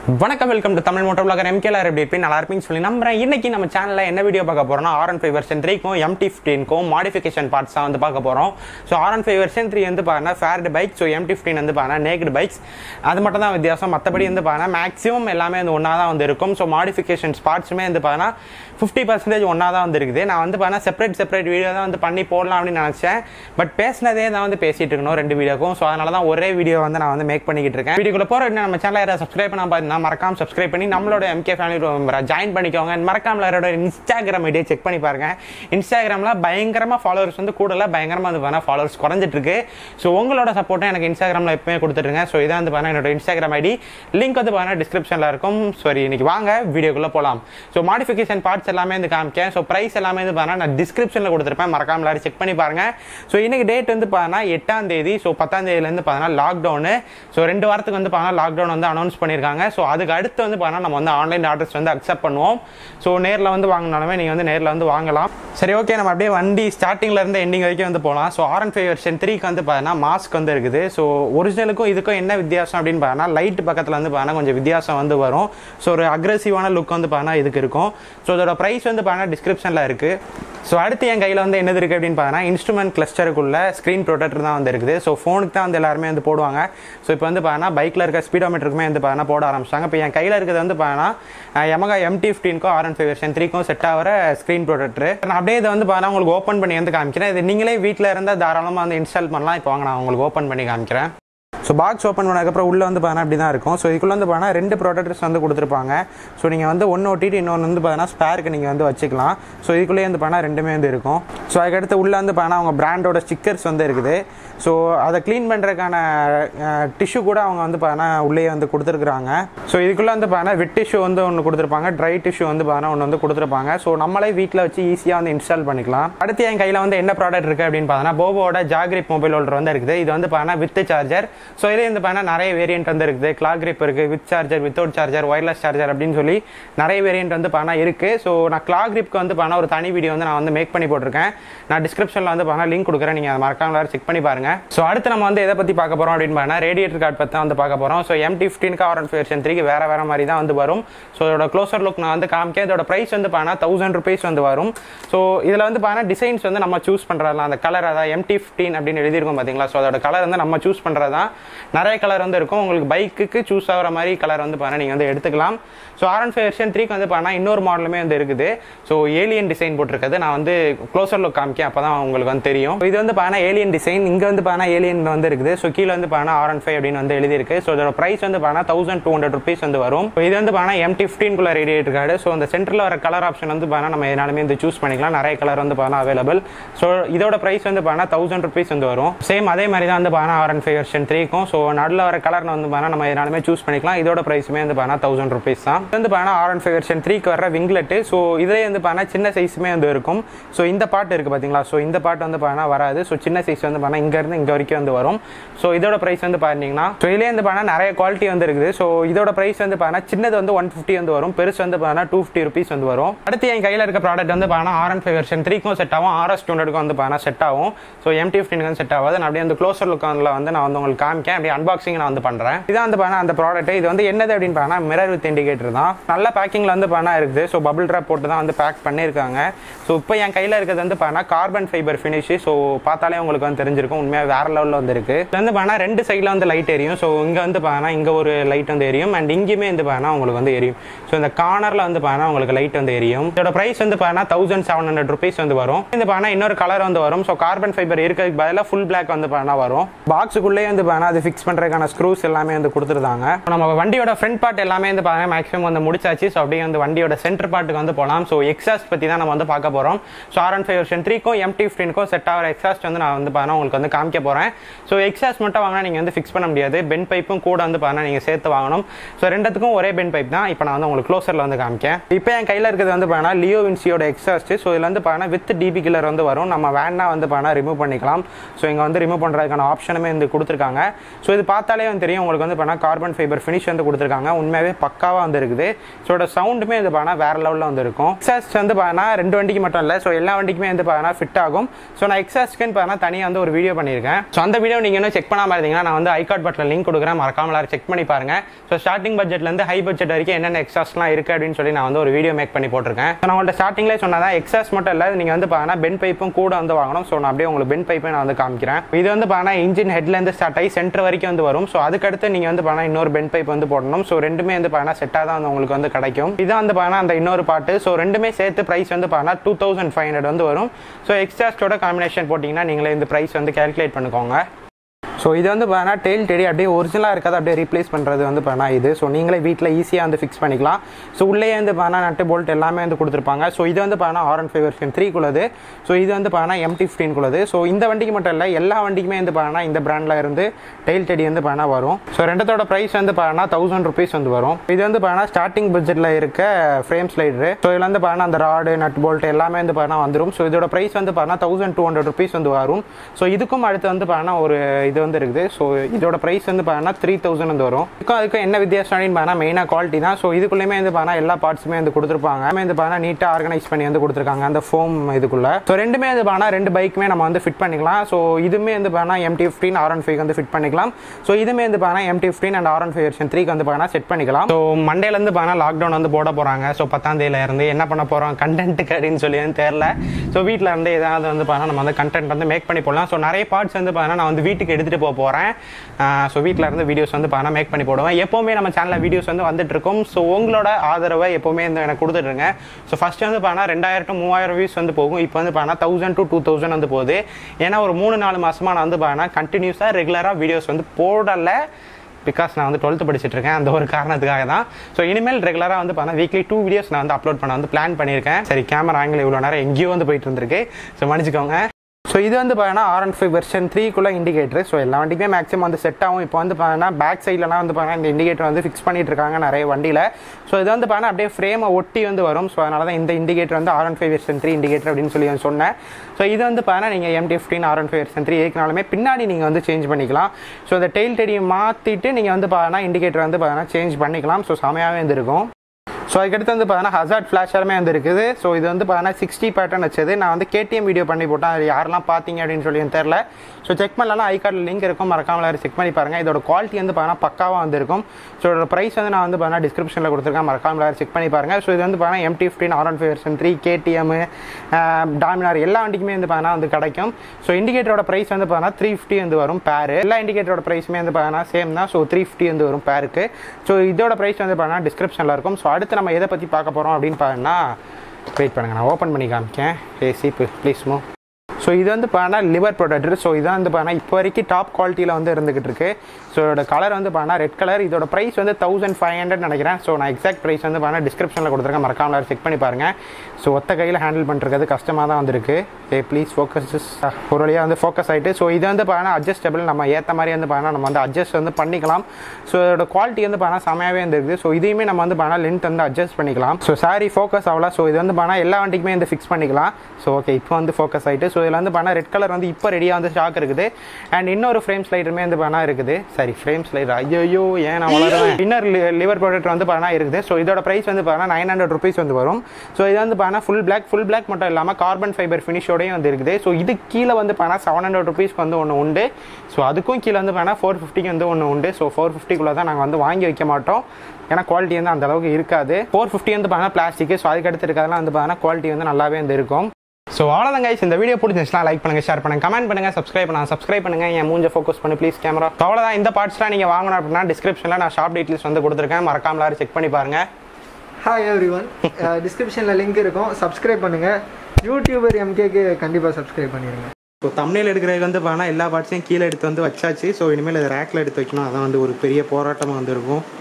வணக்கம் welcome to Tamil motor blogger MKR எப்படி இருப்பேன் நல்லா இருப்பீங்கன்னு சொல்லி நம்புறேன் இன்னைக்கு நம்ம சேனலில் என்ன வீடியோ பார்க்க போறோம்னா ஆர் அண்ட் ஃபைவ் வெர்ஷன் த்ரீக்கும் எம்டி ஃபிஃப்டீனுக்கும் மாடிஃபிகேஷன் பார்ட்ஸ் தான் வந்து பார்க்க போகிறோம் so R and five version three வந்து பாருன்னா faired bike so MT fifteen வந்து பாருன்னா நேக்டு பைக்ஸ் அது மட்டும் தான் வித்தியாசம் மற்றபடி வந்து பாருன்னா மேக்ஸிமம் எல்லாமே வந்து ஒன்றா தான் வந்து இருக்கும் ஸோ மாடிஃபிகேஷன்ஸ் பார்ட்ஸுமே வந்து பாருன்னா ஃபிஃப்டி பர்சன்டேஜ் ஒன்றா தான் வந்து இருக்குது நான் வந்து பாருன்னா செப்பரேட் செப்பரேட் வீடியோ தான் வந்து பண்ணி போடலாம் அப்படின்னு நினச்சேன் பட் பேசினதே தான் வந்து பேசிட்டு இருக்கணும் ரெண்டு வீடியோக்கும் ஸோ அதனால தான் ஒரே வீடியோ வந்து நான் வந்து மேக் பண்ணிக்கிட்டு இருக்கேன் வீடியோக்குள்ள போகிற நம்ம சேனல் யாராவது சப்ஸ்கிரைப் பண்ணாம பார்த்தீங்கன்னா மறக்காம சப்ஸ்கிரைப் பண்ணி நம்மளோட எம்கே ஃபேமிலி மெம்பரை ஜாயின் பண்ணிக்கோங்க And மறக்காம யாரோட இன்ஸ்டாகிராம் ஐடியை செக் பண்ணி பாருங்க இன்ஸ்டாகிராமில் பயங்கரமாக ஃபாலோவர்ஸ் வந்து கூடல பயங்கரமாக வந்து பார்த்தா ஃபாலோவர்ஸ் குறைஞ்சிட்டு இருக்கு ஸோ உங்களோட சப்போர்ட்டும் எனக்கு இன்ஸ்டாகிராமில் எப்பவுமே கொடுத்துருங்க ஸோ இதான் வந்து பார்த்தா என்னோட இன்ஸ்டாகிராம் ஐடி லிங்க் வந்து பார்த்தா டிஸ்கிரிப்ஷனில் இருக்கும் சரி இன்னைக்கு வாங்க வீடியோக்குள்ளே போகலாம் ஸோ மாடிஃபிகேஷன் பார்ட்ஸ் எல்லாமே வந்து காமிக்கேன் ஸோ ப்ரைஸ் எல்லாமே வந்து பார்த்தா நான் டிஸ்கிரிப்ஷனில் கொடுத்துருப்பேன் மறக்காம எல்லாரும் செக் பண்ணி பாருங்க ஸோ இன்னைக்கு டேட் வந்து பார்த்தா எட்டாம் தேதி ஸோ பத்தாம் தேதியிலேருந்து பார்த்தா லாக்டவுனு ஸோ ரெண்டு வாரத்துக்கு வந்து பார்த்தா லாக்டவுன் வந்து அனௌன்ஸ் பண்ணியிருக்காங்க ஸோ அதுக்கு அடுத்து வந்து பார்த்தா நம்ம வந்து ஆன்லைன் ஆர்டர்ஸ் வந்து அக்செப்ட் பண்ணுவோம் ஸோ நேரில் வந்து வாங்கினாலுமே நீங்கள் வந்து நேரில் வந்து வாங்கலாம் சரி ஓகே நம்ம அப்படியே வண்டி ஸ்டார்டிங்ல இருந்து எண்டிங் வரைக்கும் வந்து போகலாம் so R and five version த்ரீக்கு வந்து பார்த்தீங்கன்னா மாஸ்க் வந்து இருக்குது ஸோ ஒரிஜினலுக்கும் இதுக்கும் என்ன வித்தியாசம் அப்படின்னு பார்த்தா லைட் பக்கத்தில் வந்து பார்த்தா கொஞ்சம் வித்தியாசம் வந்து வரும் ஸோ ஒரு அக்ரெசிவான லுக் வந்து பார்த்தா இதுக்கு இருக்கும் ஸோ இதோட ப்ரைஸ் வந்து பார்த்தா டிஸ்கிரிப்ஷனில் இருக்குது ஸோ அடுத்து என் கையில் வந்து என்னது இருக்குது அப்படின்னு பார்த்தீங்கன்னா இன்ஸ்ட்ருமெண்ட் கிளஸ்டருக்குள்ள ஸ்க்ரீன் ப்ரொடெக்டர் தான் வந்து இருக்குது ஸோ ஃபோனுக்கு தான் வந்து எல்லாருமே வந்து போடுவாங்க ஸோ இப்போ வந்து பார்த்தீங்கன்னா பைக்கில் இருக்க ஸ்பீடோமீட்டருக்குமே வந்து பார்த்தீங்கன்னா போட ஆரம்பிச்சாங்க இப்போ என் கையில் இருக்கிறது வந்து பார்த்தீங்கன்னா எமகா எம்டி ஃபிஃப்டீனுக்கும் ஆர் அண்ட் ஃபைவ் வெர்ஷன் த்ரீக்கும் செட் ஆகிற ஸ்க்ரீன் ப்ரொடெக்டர் நான் அப்படியே இதை வந்து பார்த்தீங்கன்னா உங்களுக்கு ஓப்பன் பண்ணி வந்து காமிக்கிறேன் இது நீங்களே வீட்டில் இருந்தால் தாராளமாக வந்து இன்ஸ்டால் பண்ணலாம் இப்போ வாங்க நான் உங்களுக்கு ஓப்பன் பண்ணி காமிக்கிறேன் ஸோ பாக்ஸ் ஓப்பன் பண்ணதுக்கப்புறம் உள்ளே வந்து பார்த்தீங்கன்னா அப்படி தான் இருக்கும் ஸோ இதுக்குள்ளே வந்து பார்த்தீங்கன்னா ரெண்டு ப்ராடக்ட்ஸ் வந்து கொடுத்துருப்பாங்க ஸோ நீங்கள் வந்து ஒன்று ஒட்டிட்டு இன்னொன்று வந்து பார்த்தீங்கன்னா ஸ்பேருக்கு நீங்கள் வந்து வச்சுக்கலாம் ஸோ இதுக்குள்ளேயே வந்து பார்த்தீங்கன்னா ரெண்டுமே வந்து இருக்கும் ஸோ அதுக்கடுத்து உள்ளே வந்து பார்த்தீங்கன்னா அவங்க பிராண்டோட ஸ்டிக்கர்ஸ் வந்து இருக்குது ஸோ அதை க்ளீன் பண்ணுறதுக்கான டிஷ்யூ கூட அவங்க வந்து பார்த்தீங்கன்னா உள்ளே வந்து கொடுத்துருக்குறாங்க ஸோ இதுக்குள்ளே வந்து பார்த்தீங்கன்னா வெட் டிஷ்யூ வந்து ஒன்று கொடுத்துருப்பாங்க ட்ரை டிஷ்யூ வந்து பார்த்தீங்கன்னா ஒன்று வந்து கொடுத்துருப்பாங்க ஸோ நம்மளே வீட்டில் வச்சு ஈஸியாக வந்து இன்ஸ்டால் பண்ணிக்கலாம் அடுத்து என் கையில் வந்து என்ன ப்ராடக்ட் இருக்குது அப்படின்னு பார்த்தீங்கன்னா போவோட ஜாக்ரிப் மொபைல் ஹோல்டர் வந்து இருக்குது இது வந்து பார்த்தீங்கன்னா வித் சார்ஜர் ஸோ இதே வந்து பார்த்தீங்கன்னா நிறைய வேரியன்ட் வந்து இருக்குது கிளாக் கிரிப் இருக்குது with charger without charger wireless charger அப்படின்னு சொல்லி நிறைய வேரியன்ட் வந்து பார்த்தீங்கன்னா இருக்குது ஸோ நான் கிளாக் கிரிப்க்கு வந்து பார்த்தீங்கன்னா ஒரு தனி வீடியோ வந்து நான் வந்து மேக் பண்ணி போட்டிருக்கேன் நான் டிஸ்கிரிப்ஷனில் வந்து பார்த்தீங்கன்னா லிங்க் கொடுக்குறேன் நீங்கள் அதை மறக்காம எல்லாரும் செக் பண்ணி பாருங்க ஸோ அடுத்து நம்ம வந்து எதை பற்றி பார்க்க போகிறோம் அப்படின்னு பார்த்தீங்கன்னா ரேடியேட்டர் கார்டு பற்றி தான் வந்து பார்க்க போகிறோம் ஸோ எம்டி ஃபிஃப்டீனுக்கு ஆர் அண்ட் வெர்ஷன் த்ரீக்கு வேறு வேறு மாதிரி தான் வந்து வரும் ஸோ இதோட க்ளோசர் லுக் நான் வந்து காமிக்கேன் இதோட ப்ரைஸ் வந்து பார்த்தீங்கன்னா தௌசண்ட் ருபீஸ் வந்து வரும் ஸோ இதில் வந்து பார்த்தீங்கன்னா டிசைன்ஸ் வந்து நம்ம சூஸ் பண்ணுறதுலாம் அந்த கலர் அதான் எம்டி ஃபிஃப்டீன் அப்படின்னு எழுதியிருக்கோம் பார்த்தீங்களா ஸோ அதோட கலர் வந்து நம்ம சூஸ் பண்ணுறது தான் நிறைய கலர் வந்து இருக்கும் உங்களுக்கு பைக்குக்கு சூஸ் ஆகிற மாதிரி கலர் வந்து பார்த்தீங்கன்னா நீங்கள் வந்து எடுத்துக்கலாம் so R and five version த்ரீக்கு வந்து பார்த்தீங்கன்னா இன்னொரு மாடலுமே வந்து இருக்குது ஸோ ஏலியன் டிசைன் போட்டிருக்குது நான் வந்து க்ளோசர் லுக் காமிக்கேன் அப்போ தான் உங்களுக்கு வந்து தெரியும் இது வந்து பார்த்தீங்கன்னா ஏலியன் டிசைன் இங்கே வந்து பார்த்தீங்கன்னா ஏலியன் வந்து இருக்குது ஸோ கீழே வந்து பார்த்தீங்கன்னா ஆர் அண்ட் ஃபைவ் அப்படின்னு வந்து எழுதியிருக்கு ஸோ இதோட ப்ரைஸ் வந்து பார்த்தீங்கன்னா தௌசண்ட் டூ ஹண்ட்ரட் ருபீஸ் வந்து வரும் So இது வந்து பார்த்தீங்கன்னா எம்டி ஃபிஃப்டீன்குள்ள ரேடியேட்டர் கார்டு ஸோ அந்த சென்டரில் வர கலர் ஆப்ஷன் வந்து பார்த்தீங்கன்னா நம்ம என்னாலுமே வந்து சூஸ் பண்ணிக்கலாம் நிறைய கலர் வந்து பார்த்தீங்கன்னா அவைலபிள் ஸோ இதோட ப்ரைஸ் வந்து பார்த்தீங்கன்னா தௌசண்ட் ருபீஸ் வந்து வரும் சேம் அதே மாதிரி தான் வந்து பார்த்தீங்கன்னா ஆர் அண்ட் ஃபைவ் வெர்ஷன் த்ரீக்கும் ஸோ நடுவில் வர கலர் வந்து பார்த்தீங்கன்னா நம்ம என்னாலுமே சூஸ் பண்ணிக்கலாம் இதோட ப்ரைஸுமே வந்து பார்த்தீங்கன்னா தௌசண்ட் ருபீஸ் தான் இது வந்து பார்த்தீங்கன்னா ஆர் அண்ட் ஃபைவ் வெர்ஷன் த்ரீக்கு வர விங்லெட்டு ஸோ இதுலேயே வந்து பார்த்தீங்கன்னா சின்ன சைஸுமே வந்து இருக்கும் ஸோ இந்த பாட்டு இருக்குது பார்த்தீங்களா ஸோ இந்த பாட்டு வந்து பார்த்தீங்கன்னா வராது ஸோ சின்ன சைஸ் வந்து பார்த்தீங்கன்னா இங்கேருந்து இங்கே வரைக்கும் வந்து வரும் ஸோ இதோட ப்ரைஸ் வந்து பார்த்தீங்கன்னா ஸோ இதுலேயே வந்து பார்த்தீங்கன்னா நிறைய குவாலிட்டி வந்து இருக்குது ஸோ இதோட ப்ரைஸ் வந்து பார்த்தீங்கன்னா சின்னது வந்து ஒன் ஃபிஃப்டி வந்து வரும் பெருசு வந்து பார்த்தீங்கன்னா டூ ஃபிஃப்டி ருபீஸ் வந்து வரும் அடுத்து என் கையில் இருக்க ப்ராடக்ட் வந்து பார்த்தீங்கன்னா ஆர் அண்ட் ஃபைவ் வெர்ஷன் த்ரீக்கும் செட் ஆகும் ஆர்எஸ் டூ ஹண்ட்ரடுக்கும் வந்து பார்த்தீங்கன்னா செட் ஆகும் ஸோ எம்டி ஃபிஃப்டினுக்கு செட் ஆகாது நான் அப்படியே அந்த க்ளோசர் லுக்கில் வந்து நான் வந்து உங்களுக்கு காமிக்கேன் அப்படியே அன்பாக்சிங் நான் வந்து பண்ணுறேன் இதான் வந்து பார்த்தீங்கன்னா அந்த ப்ராடக்ட் இது வந்து என்னது அப்படின்னு பார்த்தீங்கன்னா மிரர் வித் இண்டிகேட்டர் தான் நல்ல பேக்கிங்கில் வந்து பார்த்தீங்கன்னா இருக்குது ஸோ பபிள் ட்ராப் போட்டு தான் வந்து பேக் பண்ணியிருக்காங்க ஸோ இப்போ என் கையில் இருக்கிறது வந்து பார்த்தீங்கன்னா கார்பன் ஃபைபர் ஃபினிஷ் ஸோ பார்த்தாலே உங்களுக்கு வந்து தெரிஞ்சிருக்கும் உண்மையாக வேற லெவலில் வந்து இருக்கு இது வந்து பார்த்தீங்கன்னா ரெண்டு சைடில் வந்து லைட் எரியும் ஸோ இங்கே வந்து பார்த்தீங்கன்னா இங்கே ஒரு லைட் வந்து எரியும் அண்ட் இங்கேயுமே வந்து பார்த்தீங்கன்னா உங்களுக்கு வந்து எரியும் ஸோ இந்த கார்னரில் வந்து பார்த்தீங்கன்னா உங்களுக்கு லைட் வந்து எரியும் இதோட ப்ரைஸ் வந்து பார்த்தீங்கன்னா தௌசண்ட் செவன் ஹண்ட்ரட் ருபீஸ் வந்து வரும் இந்த பார்த்தீங்கன்னா இன்னொரு கலர் வந்து வரும் ஸோ கார்பன் ஃபைபர் இருக்கிறதுக்கு பதிலாக ஃபுல் பிளாக் வந்து பார்த்தீங்கன்னா வரும் பாக்ஸுக்குள்ளேயே வந்து பார்த்தீங்கன்னா அது ஃபிக்ஸ் பண்ணுறதுக்கான ஸ்க்ரூஸ் எல்லாமே வந்து கொடுத்துருந்தாங்க நம்ம வண்டியோட ஃப்ரண்ட் பார்ட் எல்லாமே வந்து பார்த்தீங்கன்னா மேக்ஸிமம் வந்து முடிச்சாச்சு ஸோ அப்படியே வந்து வண்டியோட சென்டர் பார்ட்டுக்கு வந்து போகலாம் ஸோ எக்ஸாஸ்ட் பற்றி தான் நம்ம வந்து பார்க்க போகிறோம் so R and five version த்ரீக்கும் எம்டி ஃபிஃப்டின்க்கும் செட் ஆகிற எக்ஸாஸ்ட் வந்து நான் வந்து பார்த்தீங்கன்னா உங்களுக்கு வந்து காமிக்க போகிறேன் ஸோ எக்ஸாஸ்ட் மட்டும் வாங்கினா நீங்கள் வந்து ஃபிக்ஸ் பண்ண முடியாது பென் பைப்பும் கூட வந்து பார்த்தீங்கன்னா நீங்கள் சேர்த்து வாங்கணும் ஸோ ரெண்டுத்துக்கும் ஒரே பென் பைப் தான் இப்போ நான் வந்து உங்களுக்கு க்ளோசரில் வந்து காமிக்கேன் இப்போ என் கையில் இருக்கிறது வந்து பார்த்தீங்கன்னா லியோ வின்சியோட எக்ஸாஸ்ட் ஸோ இதில் வந்து பார்த்தீங்கன்னா வித் டிபி கில்லர் வந்து வரும் நம்ம வேணா வந்து பார்த்தீங்கன்னா ரிமூவ் பண்ணிக்கலாம் ஸோ இங்கே வந்து ரிமூவ் பண்ணுறதுக்கான ஆப்ஷனுமே வந்து கொடுத்துருக்காங்க ஸோ இது பார்த்தாலே வந்து தெரியும் உங்களுக்கு வந்து பார்த்தா கார்பன் ஃபைபர் ஃபினிஷ் வந்து கொடுத்துருக்காங்க உண்மையாகவே பக்காவாக வந்து இருக்குது ஸோ இதோட சவுண்டுமே வந்து பார்த்தா வேற லெவலில் வந்து இருக்கும் எக்ஸாஸ்ட் வந்து பார்த்தா ரெண்டு வண்டிக்கு மட்டும் இல்லை ஸோ எல்லா வண்டிக்குமே வந்து பார்த்தா ஃபிட் ஆகும் ஸோ நான் எக்ஸாஸ்ட்க்குன்னு பார்த்தா தனியாக வந்து ஒரு வீடியோ பண்ணியிருக்கேன் ஸோ அந்த வீடியோ நீங்கள் இன்னும் செக் பண்ணாமல் இருந்தீங்கன்னா நான் வந்து ஐகார்ட் பட்டில் லிங்க் கொடுக்குறேன் மறக்காம எல்லாரும் செக் பண்ணி பாருங்க ஸோ ஸ்டார்டிங் பட்ஜெட்லேருந்து ஹை பட்ஜெட் வரைக்கும் என்னென்ன எக்ஸாஸ்ட்லாம் இருக்குது அப்படின்னு சொல்லி நான் வந்து ஒரு வீடியோ மேக் பண்ணி போட்டிருக்கேன் ஸோ நான் உங்கள்ட்ட ஸ்டார்டிங்லேயே சொன்னதான் எக்ஸாஸ் மட்டும் இல்லை நீங்கள் வந்து பார்த்தா பென் பைப்பும் கூட வந்து வாங்கணும் ஸோ நான் அப்படியே உங்களுக்கு பென் பைப்பை நான் வந்து காமிக்கிறேன் இது வந்து பார்த்தா இன்ஜின் ஹெட்லேருந்து ஸ்டார்ட் ஆகி சென்டர் வரைக்கும் வந்து வரும் ஸோ அதுக்கடுத்து நீங்கள் வந்து பார்த்தா இன்னொரு பென் பைப் வந்து போடணும் ஸோ ரெண்டுமே வந்து பார்த்தா செட்டாக தான் வந்து உங்களுக்கு வந்து கிடைக்கும் இதான் வந்து பார்த்தா அந்த இன்னொரு பாட்டு ஸோ ரெண்டுமே சேர்த்து ப்ரைஸ் வந்து பார்த்தா டூ தௌசண்ட் ஃபைவ் ஹண்ட்ரட் வந்து வரும் ஸோ எக்ஸாஸ்டோட காம்பினேஷன் போட்டிங்கன்னா நீங்களே இந்த ப்ரைஸ் வந்து கேல்குலேட் பண்ணிக்கோங்க ஸோ இது வந்து பார்த்தா டெயில் டெடி அப்படியே ஒரிஜினலாக இருக்காது அப்படியே ரீப்ளேஸ் பண்ணுறது வந்து பார்த்தா இது ஸோ நீங்களே வீட்டில் ஈஸியாக வந்து ஃபிக்ஸ் பண்ணிக்கலாம் ஸோ உள்ளே வந்து பார்த்தா நட்டு போல்ட் எல்லாமே வந்து கொடுத்துருப்பாங்க ஸோ இது வந்து பார்த்தா ஆர் அண்ட் ஃபைவ் வெர்ஷன் த்ரீக்குள்ளது ஸோ இது வந்து பார்த்தா எம்டி ஃபிஃப்டீன்குள்ளது ஸோ இந்த வண்டிக்கு மட்டும் இல்லை எல்லா வண்டிக்குமே வந்து பார்த்தா இந்த பிராண்டில் இருந்து டெயில் டெடி வந்து பார்த்தா வரும் ஸோ ரெண்டத்தோட ப்ரைஸ் வந்து பார்த்தா தௌசண்ட் ருபீஸ் வந்து வரும் இது வந்து பார்த்தா ஸ்டார்டிங் பட்ஜெட்டில் இருக்க ஃப்ரேம் ஸ்லைடரு ஸோ இதில் வந்து பார்த்தா அந்த ராடு நட் போல்ட் எல்லாமே வந்து பார்த்தா வந்துடும் ஸோ இதோட ப்ரைஸ் வந்து பார்த்தா தௌசண்ட் டூ ஹண்ட்ரட் ருபீஸ் வந்து வரும் ஸோ இதுக்கும் அடுத்து வந்து பார்த்தா ஒரு இது வந்து இருக்குது ஸோ இதோட ப்ரைஸ் வந்து பார்த்தீங்கன்னா த்ரீ தௌசண்ட் வந்து வரும் இதுக்கும் அதுக்கும் என்ன வித்தியாசம் அப்படின்னு பார்த்தா மெயினாக குவாலிட்டி தான் ஸோ இதுக்குள்ளேயுமே வந்து பார்த்தா எல்லா பார்ட்ஸுமே வந்து கொடுத்துருப்பாங்க எல்லாமே வந்து பார்த்தா நீட்டாக ஆர்கனைஸ் பண்ணி வந்து கொடுத்துருக்காங்க அந்த ஃபோம் இதுக்குள்ள ஸோ ரெண்டுமே வந்து பார்த்தா ரெண்டு பைக்குமே நம்ம வந்து ஃபிட் பண்ணிக்கலாம் ஸோ இதுமே வந்து பார்த்தா MT fifteen R one five வந்து ஃபிட் பண்ணிக்கலாம் ஸோ இதுமே வந்து பார்த்தா MT fifteen and R one five version த்ரீக்கு வந்து பார்த்தா செட் பண்ணிக்கலாம் ஸோ மண்டேலேருந்து பார்த்தா லாக்டவுன் வந்து போட போகிறாங்க ஸோ பத்தாம் தேதியில இருந்து என்ன பண்ண போகிறோம் கண்டென்ட்டுக்கு அப்படின்னு சொல்லி வந்து தெரில ஸோ வீட்டில் இருந்து ஏதாவது வந்து பார்த்தா நம்ம வந்து கண்டென்ட் வந்து மேக் பண்ணி போடலாம் ஸோ நிறைய பார்ட்ஸ் வந்து பார்த்தா நான் வந்து வீட்டுக்கு எடுத்துகிட்டு போக போகிறேன் ஸோ வீட்டில் இருந்து வீடியோஸ் வந்து பார்த்தா மேக் பண்ணி போடுவேன் எப்போவுமே நம்ம சேனலில் வீடியோஸ் வந்து வந்துட்டு இருக்கும் ஸோ உங்களோட ஆதரவை எப்போவுமே இந்த எனக்கு கொடுத்துட்ருங்க ஸோ ஃபஸ்ட்டு வந்து பார்த்தா ரெண்டாயிரம் டு மூவாயிரம் வியூஸ் வந்து போகும் இப்போ வந்து பார்த்தா தௌசண்ட் டு டூ தௌசண்ட் வந்து போகுது ஏன்னா ஒரு மூணு நாலு மாசமா நான் வந்து பார்த்தா கண்டினியூஸாக ரெகுலராக வீடியோஸ் வந்து போடலை பிகாஸ் நான் வந்து டுவெல்த்து படிச்சுட்டு இருக்கேன் அந்த ஒரு காரணத்துக்காக தான் ஸோ இனிமேல் ரெகுலராக வந்து பார்த்தா வீக்லி டூ வீடியோஸ் நான் வந்து அப்லோட் பண்ண வந்து பிளான் பண்ணியிருக்கேன் சரி கேமரா ஆங்கிள் இவ்வளோ நேரம் எங்கேயோ வந்து போயிட்டு இருந்திருக்கு ஸோ மன்னிச்சுக்கோங்க ஸோ இது வந்து பார்த்தீங்கன்னா ஆர் அண்ட் ஃபைவ் வெர்ஷன் த்ரீக்குள்ள இண்டிகேட்டர் ஸோ எல்லா வண்டிக்குமே மேக்ஸிமம் வந்து செட் ஆகும் இப்போ வந்து பார்த்தீங்கன்னா பேக் சைட்லலாம் வந்து பார்த்தீங்கன்னா இந்த இண்டிகேட்டர் வந்து ஃபிக்ஸ் பண்ணிட்டு இருக்காங்க நிறைய வண்டியில் ஸோ இது வந்து பார்த்தீங்கன்னா அப்படியே ஃப்ரேமை ஒட்டி வந்து வரும் ஸோ அதனால தான் இந்த இண்டிகேட்டர் வந்து R and five version three indicator அப்படின்னு சொல்லி நான் சொன்னேன் ஸோ இது வந்து பார்த்தீங்கன்னா நீங்கள் MT fifteen R and five version three ஏற்கனாலுமே பின்னாடி நீங்கள் வந்து சேஞ்ச் பண்ணிக்கலாம் ஸோ இந்த டெயில் டெடியை மாற்றிட்டு நீங்கள் வந்து பார்த்தீங்கன்னா இண்டிகேட்டர் வந்து பார்த்தீங்கன்னா சேஞ்ச் பண்ணிக்கலாம் ஸோ செமையாகவே வந்து இருக்கும் ஸோ அதுக்கடுத்து வந்து பார்த்தீங்கன்னா ஹசார்ட் ஃப்ளாஷருமே வந்து இருக்குது ஸோ இது வந்து பார்த்தீங்கன்னா சிக்ஸ்டி பேட்டர்ன் வச்சது நான் வந்து கேடிஎம் வீடியோ பண்ணி போட்டேன் அது யாரெல்லாம் பார்த்தீங்க அப்படின்னு சொல்லி எனக்கு தெரில ஸோ செக் பண்ணலாம் ஐ கார்டில் லிங்க் இருக்கும் மறக்காமல் எல்லாரும் செக் பண்ணி பாருங்கள் இதோட குவாலிட்டி வந்து பார்த்தீங்கன்னா பக்காவாக வந்து இருக்கும் ஸோ இதோட ப்ரைஸ் வந்து நான் வந்து பார்த்தீங்கன்னா டிஸ்கிரிப்ஷனில் கொடுத்துருக்கேன் மறக்காமல் எல்லாரும் செக் பண்ணி பாருங்கள் ஸோ இது வந்து பார்த்தீங்கன்னா MT fifteen R one five version three KTM Dominar எல்லா வண்டிக்குமே வந்து பார்த்தீங்கன்னா வந்து கிடைக்கும் ஸோ இண்டிகேட்டரோட ப்ரைஸ் வந்து பார்த்தீங்கன்னா த்ரீ ஃபிஃப்டி வந்து வரும் பேர் எல்லா இண்டிகேட்டரோட ப்ரைஸுமே வந்து பார்த்தீங்கன்னா சேம் தான் ஸோ த்ரீ ஃபிஃப்டி வந்து வரும் பேருக்கு ஸோ இதோட ப்ரைஸ் வந்து பார்த்தீங்கன்னா டிஸ்கிரிப்ஷனில் இருக்கும் ஸோ அடுத்து நம்ம எதை பற்றி பார்க்க போகிறோம் அப்படின்னு பார்த்தீங்கன்னா வெயிட் பண்ணுங்கள் நான் ஓப்பன் பண்ணி காமிக்கேன் ஏ சீப்பு ப்ளீஸ் மூ ஸோ இது வந்து பார்த்தா லிவர் ப்ரொடக்டர் ஸோ இதான் வந்து பார்த்தா இப்போ வரைக்கும் டாப் குவாலிட்டியில் வந்து இருந்துகிட்டு இருக்கு ஸோ இதோட கலர் வந்து பார்த்தா ரெட் கலர் இதோட ப்ரைஸ் வந்து தௌசண்ட் ஃபைவ் ஹண்ட்ரட் நினைக்கிறேன் ஸோ நான் எக்ஸாக்ட் ப்ரைஸ் வந்து பார்த்தா டிஸ்கிரிப்ஷனில் கொடுத்துருக்கேன் மறக்காம செக் பண்ணி பாருங்க ஸோ ஒத்த கையில் ஹேண்டில் பண்ணுறது கஷ்டமாக தான் வந்திருக்கு ஏ ப்ளீஸ் ஃபோக்கஸ் ஒரு வழியாக வந்து ஃபோக்கஸ் ஆகிட்டு ஸோ இது வந்து பார்த்தா அட்ஜஸ்டபிள் நம்ம ஏற்ற மாதிரி வந்து பார்த்தா நம்ம வந்து அட்ஜஸ்ட் வந்து பண்ணிக்கலாம் ஸோ இதோட குவாலிட்டி வந்து பார்த்தா செமையாகவே வந்துருக்கு ஸோ இதையுமே நம்ம வந்து பார்த்தா லென்த் வந்து அட்ஜஸ்ட் பண்ணிக்கலாம் ஸோ சாரி ஃபோக்கஸ் ஆகலாம் ஸோ இது வந்து பார்த்தா எல்லா வண்டிக்குமே வந்து ஃபிக்ஸ் பண்ணிக்கலாம் ஸோ ஓகே இப்போ வந்து ஃபோக்கஸ் ஆகிட்டு ஸோ இதில் வந்து பார்த்தா ரெட் கலர் வந்து இப்போ ரெடியாக வந்து ஸ்டாக் இருக்குது அண்ட் இன்னொரு ஃப்ரேம் ஸ்லைடருமே வந்து பார்த்தா இருக்குது சரி ஃப்ரேம் ஸ்லைடர் ஐயோ ஏன் நான் வளருவேன் இன்னர் லிவர் ப்ராடக்ட் வந்து பார்த்தா இருக்குது ஸோ இதோட ப்ரைஸ் வந்து பார்த்தா நைன் ஹண்ட்ரட் ருபீஸ் வந்து வரும் ஸோ இது வந்து பார்த்தா ஃபுல் பிளாக் ஃபுல் பிளாக் மட்டும் இல்லாமல் கார்பன் ஃபைபர் ஃபினிஷோடையும் வந்து இருக்குது ஸோ இது கீழே வந்து பார்த்தா செவன் ஹண்ட்ரட் ருபீஸ்க்கு வந்து ஒன்று உண்டு ஸோ அதுக்கும் கீழே வந்து பார்த்தா ஃபோர் ஃபிஃப்டிக்கு வந்து ஒன்று உண்டு ஸோ ஃபோர் ஃபிஃப்டிக்குள்ளே தான் நாங்கள் வந்து வாங்கி வைக்க மாட்டோம் ஏன்னா குவாலிட்டி வந்து அந்த அளவுக்கு இருக்காது ஃபோர் ஃபிஃப்டி வந்து பார்த்தா பிளாஸ்டிக் ஸோ அதுக்கு அடுத்து இருக்கிறதெல்லாம் வந்து பார்த்தா குவாலிட்டி வந்து நல்லாவே வந்து இருக்கும் ஸோ அவ்வளோதான் கைஸ் இந்த வீடியோ பிடிச்சிருந்துச்சுன்னா லைக் பண்ணுங்க ஷேர் பண்ணுங்க கமெண்ட் பண்ணுங்க சப்ஸ்கிரைப் பண்ணுங்க சப்ஸ்கிரைப் பண்ணுங்க என் மூஞ்ச ஃபோக்கஸ் பண்ணி ப்ளீஸ் கேமரா அவ்வளோதான் இந்த பார்ட்ஸ்லாம் நீங்கள் வாங்கணும் அப்படின்னா டிஸ்கிரிப்ஷனில் நான் ஷாப் டீட்டெயில்ஸ் வந்து கொடுத்துருக்கேன் மறக்காம எல்லாரும் செக் பண்ணி பாருங்க ஹாய் எவ்ரி ஒன் டிஸ்கிரிப்ஷனில் லிங்க் இருக்கும் சப்ஸ்கிரைப் பண்ணுங்கள் யூடியூபர் எம்கேக்கு கண்டிப்பாக சப்ஸ்கிரைப் பண்ணிடுங்க ஸோ தமிழில் எடுக்கிறதுக்கு வந்து பார்த்தா எல்லா பார்ட்ஸையும் கீழே எடுத்து வந்து வச்சாச்சு ஸோ இனிமேல் இதை ரேக்கில் எடுத்து வைக்கணும் அதான் வந்து ஒரு பெரிய போராட்டமாக வந்து இருக்கும்